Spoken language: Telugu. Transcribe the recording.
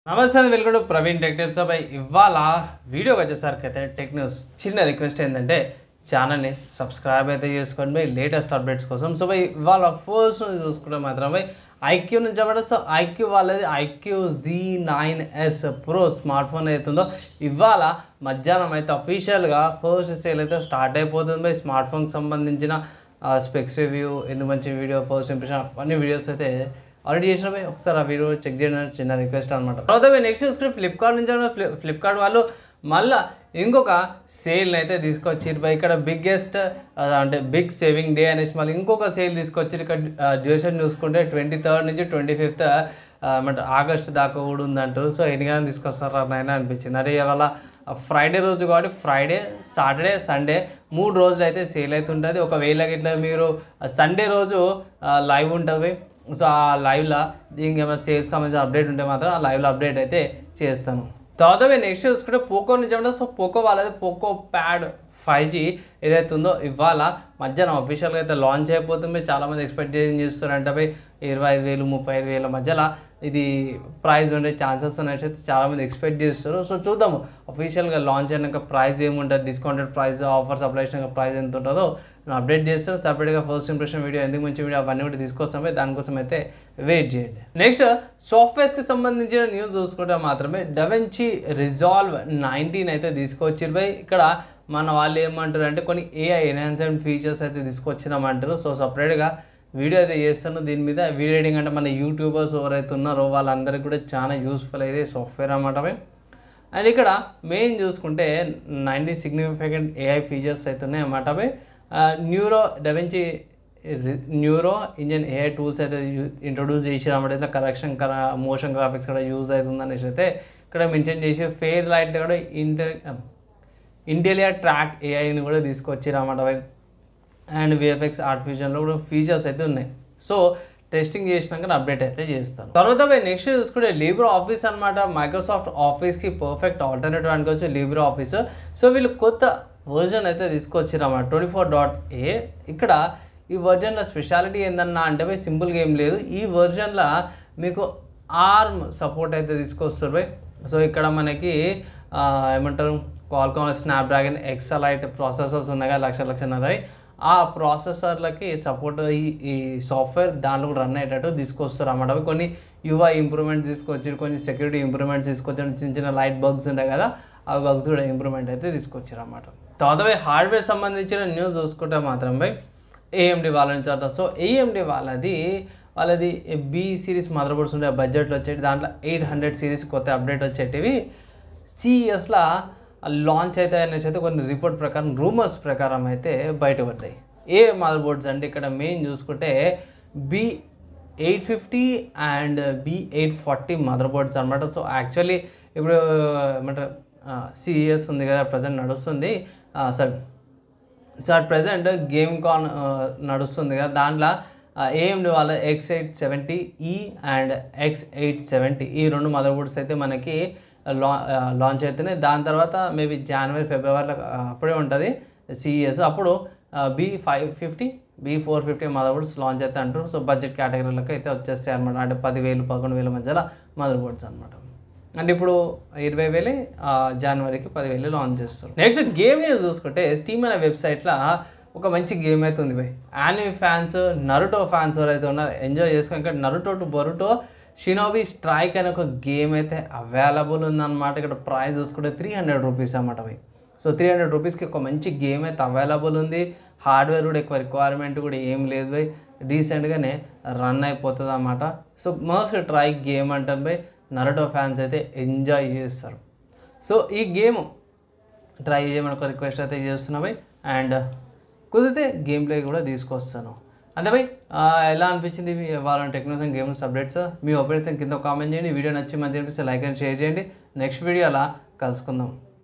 నమస్తే అండి welcome to Praveen tech tips పై ఇవాళ వీడియోకి వచ్చేసరికి అయితే టెక్ న్యూస్ చిన్న రిక్వెస్ట్ ఏంటంటే ఛానల్ని సబ్స్క్రైబ్ అయితే చేసుకోండి బై లేటెస్ట్ అప్డేట్స్ కోసం సో బై ఇవాళ ఫస్ట్ చూసుకుంటే మాత్రం బై ఐక్యూ నుంచి అవ్వడం సో ఐక్యూ వాళ్ళది iQOO Z nine S pro smart phone అవుతుందో ఇవాళ మధ్యాహ్నం అయితే అఫీషియల్గా ఫస్ట్ సేల్ అయితే స్టార్ట్ అయిపోతుంది బై స్మార్ట్ ఫోన్కి సంబంధించిన స్పెక్స్ రివ్యూ ఎన్ని మంచి వీడియో ఫస్ట్ ఇంప్రెషన్ అన్ని వీడియోస్ అయితే ఆల్రెడీ చేసినవి ఒకసారి ఆ వీడియో చెక్ చేయడం చిన్న రిక్వెస్ట్ అనమాట తర్వాత నెక్స్ట్ చూసుకుంటే ఫ్లిప్కార్ట్ నుంచి ఏమన్నా ఫ్లి- ఫ్లిప్కార్ట్ వాళ్ళు మళ్ళా ఇంకొక సేల్ అయితే తీసుకొచ్చారు బై ఇక్కడ బిగ్గెస్ట్ అంటే బిగ్ సేవింగ్ డే అనేసి మళ్ళీ ఇంకొక సేల్ తీసుకొచ్చారు ఇక్కడ డ్యూరేషన్ చూసుకుంటే ట్వంటీ థర్డ్ నుంచి ట్వంటీ ఫిఫ్త్ అంటే ఆగస్ట్ దాకా కూడా ఉందంటారు సో ఎన్నిగా తీసుకొస్తారా నాయన అనిపించింది అంటే ఇవాళ ఫ్రైడే రోజు కాబట్టి ఫ్రైడే సాటర్డే సండే మూడు రోజులు అయితే సేల్ అయితే ఉంటుంది ఒకవేళ ఇట్లా మీరు సండే రోజు లైవ్ ఉంటుంది సో ఆ లైవ్లో దీనికి ఏమైనా సేల్స్ సంబంధించిన అప్డేట్ ఉంటే మాత్రం ఆ లైవ్లో అప్డేట్ అయితే చేస్తాను తర్వాత నెక్స్ట్ చూసుకుంటే పోకో నుంచి ఏమంటే సో పోకో వాళ్ళది పోకో ప్యాడ్ ఫైవ్ జీ ఏదైతే ఉందో ఇవాళ మధ్యాహ్నం అఫీషియల్గా అయితే లాంచ్ అయిపోతుంది చాలామంది ఎక్స్పెక్టేషన్ చేస్తారంటే పోయి ఇరవై ఐదు వేలు ముప్పై ఐదు వేల మధ్యలో ఇది ప్రైస్ ఉండే ఛాన్సెస్ అయితే చాలామంది ఎక్స్పెక్ట్ చేస్తారు సో చూద్దాము అఫీషియల్గా లాంచ్ అయినాక ప్రైస్ ఏముంటుంది డిస్కౌంటెడ్ ప్రైస్ ఆఫర్స్ అప్లై చేసినాక ప్రైస్ ఎంత ఉంటుందో నేను అప్డేట్ చేస్తాను సపరేట్గా ఫస్ట్ ఇంప్రెషన్ వీడియో ఎందుకు మంచి వీడియో అవన్నీ కూడా తీసుకొస్తామే దానికోసం అయితే వెయిట్ చేయండి నెక్స్ట్ సాఫ్ట్వేర్స్కి సంబంధించిన న్యూస్ చూసుకుంటే మాత్రమే డవెంచి రిజాల్వ్ నైన్టీన్ అయితే తీసుకొచ్చారు బై ఇక్కడ మన వాళ్ళు ఏమంటారు అంటే కొన్ని ఏఐ ఎన్హాన్స్మెంట్ ఫీచర్స్ అయితే తీసుకొచ్చినామంటారు సో సపరేట్గా వీడియో అయితే చేస్తాను దీని మీద వీడియో ఎడిటింగ్ అంటే మన యూట్యూబర్స్ ఎవరైతే ఉన్నారో వాళ్ళందరికీ కూడా చాలా యూస్ఫుల్ అయితే సాఫ్ట్వేర్ అన్నమాట అవి. అండ్ ఇక్కడ మెయిన్ చూసుకుంటే నైంటీ సిగ్నిఫికెంట్ ఏఐ ఫీచర్స్ అయితే ఉన్నాయి అన్నమాట అవి neuro DaVinci neuro engine AI tools అయితే ఇంట్రొడ్యూస్ చేసి అన్నమాట ఇట్లా కరెక్షన్ మోషన్ గ్రాఫిక్స్ కూడా యూజ్ అవుతుంది అనేసి అయితే ఇక్కడ మెన్షన్ చేసి ఫెయిర్ లైట్ కూడా ఇంటర్ ఇంటెలియా ట్రాక్ ఏఐని కూడా తీసుకొచ్చారు అన్నమాట అవి అండ్ విఎఫ్ఎక్స్ ఆర్ట్ ఫ్యూజన్లో కూడా ఫీచర్స్ అయితే ఉన్నాయి సో టెస్టింగ్ చేసినాక అప్డేట్ అయితే చేస్తాను తర్వాత నెక్స్ట్ చూసుకుంటే లీబ్రో ఆఫీస్ అనమాట మైక్రోసాఫ్ట్ ఆఫీస్కి పర్ఫెక్ట్ ఆల్టర్నేటివ్ అనుకోవచ్చు లీబ్రో ఆఫీస్ సో వీళ్ళు కొత్త వర్జన్ అయితే తీసుకొచ్చారు అన్నమాట ట్వంటీ ఫోర్ డాట్ ఏ ఇక్కడ ఈ వర్జన్లో స్పెషాలిటీ ఏందన్నా అంటే పోయి సింపుల్గా ఏం లేదు ఈ వర్జన్లో మీకు ఆర్మ్ సపోర్ట్ అయితే తీసుకొస్తారు పోయి సో ఇక్కడ మనకి ఆ, ఏమంటారు క్వాల్కామ్ స్నాప్డ్రాగన్ ఎక్సలైట్ ప్రాసెసర్స్ ఉన్నాయి కదా లక్ష లక్షన్నర ఆ ప్రాసెసర్లకి సపోర్ట్ ఈ ఈ సాఫ్ట్వేర్ దాంట్లో కూడా రన్ అయ్యేటట్టు తీసుకొస్తారు అన్నమాట అవి కొన్ని యువ ఇంప్రూవ్మెంట్స్ తీసుకొచ్చారు కొన్ని సెక్యూరిటీ ఇంప్రూవ్మెంట్స్ తీసుకొచ్చారు చిన్న చిన్న లైట్ బగ్స్ ఉంటాయి కదా ఆ బగ్స్ కూడా ఇంప్రూవ్మెంట్ అయితే తీసుకొచ్చారు అన్నమాట తర్వాత హార్డ్వేర్ సంబంధించిన న్యూస్ చూసుకుంటే మాత్రం బై ఏఎండి వాళ్ళ నుంచి అంటారు సో ఏఎండి వాళ్ళది వాళ్ళది బి సిరీస్ మదర్ బోర్డ్స్ ఉండే బడ్జెట్లో వచ్చేటి దాంట్లో ఎయిట్ హండ్రెడ్ సిరీస్ కొత్త అప్డేట్ వచ్చేటివి సిఎస్లో లాంచ్ అయితే అనేసి అయితే కొన్ని రిపోర్ట్ ప్రకారం రూమర్స్ ప్రకారం అయితే బయటపడ్డాయి ఏ మదర్ బోర్డ్స్ అంటే ఇక్కడ మెయిన్ చూసుకుంటే B eight fifty and B eight forty mother boards అనమాట సో యాక్చువల్లీ ఇప్పుడు ఏమంటారు సిఎస్ ఉంది కదా ప్రజెంట్ నడుస్తుంది sir so at present game con నడుస్తుంది కదా దాంట్లో ఏఎండి వాళ్ళ X eight seventy E and X eight seventy E రెండు మదర్ బోర్డ్స్ అయితే మనకి లా లాంచ్ అవుతున్నాయి దాని తర్వాత మేబీ జనవరి ఫిబ్రవరిలో ఆ, అప్పుడే ఉంటుంది సిఈఎస్ అప్పుడు B five fifty B four fifty mother boards launch అయితే అంటారు సో బడ్జెట్ కేటగిరీలకు అయితే వచ్చేస్తాయి అనమాట అంటే పదివేలు పదకొండు వేల మధ్యలో మదర్ బోర్డ్స్ అనమాట అంటే ఇప్పుడు ఇరవై వేలే ఆ, జనవరికి పదివేలు లాంచ్ చేస్తారు నెక్స్ట్ గేమ్ న్యూస్ చూసుకుంటే స్టీమ్ అనే వెబ్సైట్లో ఒక మంచి గేమ్ అయితే ఉంది భయ్ యానిమే ఫ్యాన్స్ నరుటో ఫ్యాన్స్ ఎవరైతే ఉన్నారో ఎంజాయ్ చేసుకుని ఇక్కడ Naruto to Boruto Shinobi Striker అనే ఒక గేమ్ అయితే అవైలబుల్ ఉందన్నమాట ఇక్కడ ప్రైస్ చూసుకుంటే త్రీ హండ్రెడ్ రూపీస్ అన్నమాట భయ్ సో త్రీ హండ్రెడ్ రూపీస్కి ఒక మంచి గేమ్ అయితే అవైలబుల్ ఉంది హార్డ్వేర్ కూడా ఎక్కువ రిక్వైర్మెంట్ కూడా ఏం లేదు భయ్ డీసెంట్గానే రన్ అయిపోతుంది అన్నమాట సో మోస్ట్ ట్రై గేమ్ అంటారు భయ్ నరటో ఫ్యాన్స్ అయితే ఎంజాయ్ చేస్తారు సో ఈ గేమ్ ట్రై చేయమని ఒక రిక్వెస్ట్ అయితే చేస్తున్నా భయ్ అండ్ కుదిరితే గేమ్ ప్లే కూడా తీసుకొస్తాను అంతే భయ్ ఆ, ఎలా అనిపించింది మీ వాళ్ళ టెక్నాలజీ గేమ్స్ అప్డేట్స్ మీ ఒపీనియన్స్ కింద కామెంట్ చేయండి వీడియో నచ్చి మంచి అనిపిస్తే లైక్ అండ్ షేర్ చేయండి నెక్స్ట్ వీడియో అలా కలుసుకుందాం